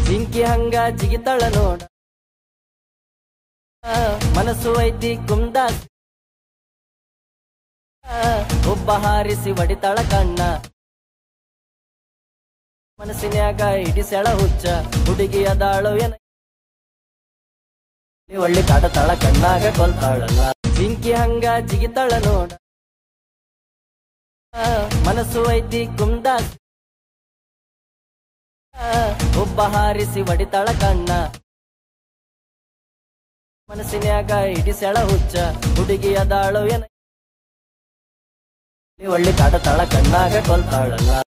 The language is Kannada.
ಜಿಂಕಿ ಹಂಗ ಜಿಗಿತಾಳ ನೋಡ ಆ, ಮನಸ್ಸು ಐತಿ ಕುಂದ ಒಬ್ಬ ಹಾರಿಸಿ ಹೊಡಿತಾಳ ಕಣ್ಣ ಮನಸ್ಸಿನ್ಯಾಗ ಇಡಿಸೆಳ ಹುಚ್ಚ ಹುಡುಗಿ ಅದಾಳು ಏನ ಒಳ್ಳೆ ಕಾಡತಾಳ ಕಣ್ಣಾಗ ಕೊಲ್ತಾಳಲ್ಲ ಜಿಂಕಿ ಹಂಗ ಜಿಗಿತಾಳ ನೋಡ ಆ, ಮನಸ್ಸು ಐತಿ ಕುಂದ ಆ, ಒಬ್ಬ ಹಾರಿಸಿ ಹೊಡಿತಾಳ ಕಣ್ಣ ಮನಸ್ಸಿನ್ಯಾಗ ಇಡಿಸೆಳ ಹುಚ್ಚ ಹುಡುಗಿ ಅದಾಳು ಏನ ಒಳ್ಳೆ ಕಾಡತಾಳ ಕಣ್ಣಾಗ ಕೊಲ್ತಾಳಲ್ಲ